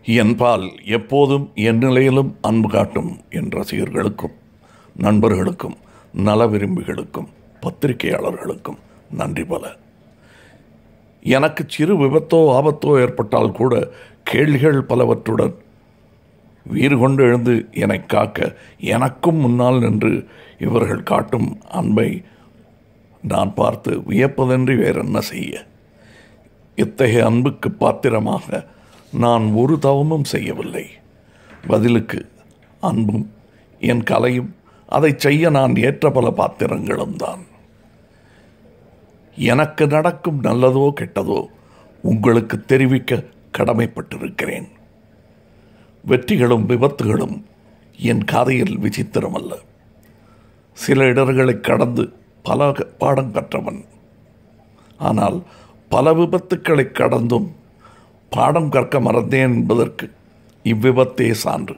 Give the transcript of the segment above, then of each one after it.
என்பால் எப்போதும் என் நிலையிலும் அன்பு காட்டும் என் ரசிகர்களுக்கும் நண்பர்களுக்கும் நல விரும்பிகளுக்கும் பத்திரிகையாளர்களுக்கும் நன்றி பல எனக்கு சிறு விபத்தோ ஆபத்தோ ஏற்பட்டால் கூட கேள்விகள் பலவற்றுடன் வீறு கொண்டு எழுந்து என்னை காக்க எனக்கும் முன்னால் நின்று இவர்கள் காட்டும் அன்பை நான் பார்த்து வியப்பதன்றி வேறென்ன செய்ய இத்தகைய அன்புக்கு பாத்திரமாக நான் ஒரு தவமும் செய்யவில்லை பதிலுக்கு அன்பும் என் கலையும் அதை செய்ய நான் ஏற்ற பல பாத்திரங்களும் தான் எனக்கு நடக்கும் நல்லதோ கெட்டதோ உங்களுக்கு தெரிவிக்க கடமைப்பட்டிருக்கிறேன் வெற்றிகளும் விபத்துகளும் என் கதையில் விசித்திரமல்ல சில இடர்களை கடந்து பல க- பாடம் கற்றவன் ஆனால் பல விபத்துக்களை கடந்தும் பாடம் கற்க மறந்தேன் என்பதற்கு இவ்விபத்தே சான்று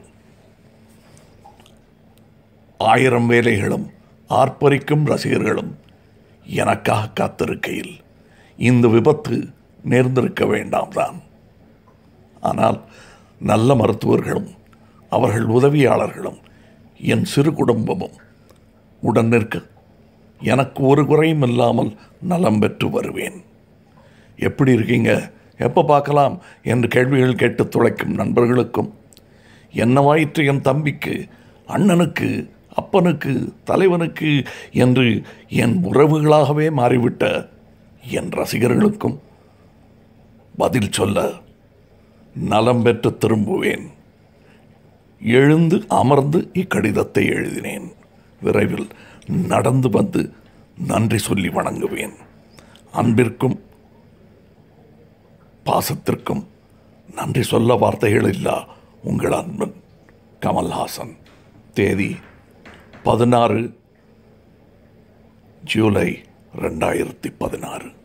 ஆயிரம் வேலைகளும் ஆர்ப்பரிக்கும் ரசிகர்களும் எனக்காக காத்திருக்கையில் இந்த விபத்து நேர்ந்திருக்க வேண்டாம் தான் ஆனால் நல்ல மருத்துவர்களும் அவர்கள் உதவியாளர்களும் என் சிறு குடும்பமும் உடன் நிற்க எனக்கு ஒரு குறையும் இல்லாமல் நலம் பெற்று வருவேன் எப்படி இருக்கீங்க எப்போ பார்க்கலாம் என்று கேள்விகள் கேட்டு துளைக்கும் நண்பர்களுக்கும் என்னவாயிற்று என் தம்பிக்கு அண்ணனுக்கு அப்பனுக்கு தலைவனுக்கு என்று என் உறவுகளாகவே மாறிவிட்ட என் ரசிகர்களுக்கும் பதில் சொல்ல நலம் பெற்று திரும்புவேன் எழுந்து அமர்ந்து இக்கடிதத்தை எழுதினேன் விரைவில் நடந்து வந்து நன்றி சொல்லி வணங்குவேன் அன்பிற்கும் பாசத்திற்கும் நன்றி சொல்ல வார்த்தைகள் இல்லா உங்கள் அன்பன் கமல்ஹாசன் தேதி பதினாறு ஜூலை ரெண்டாயிரத்தி பதினாறு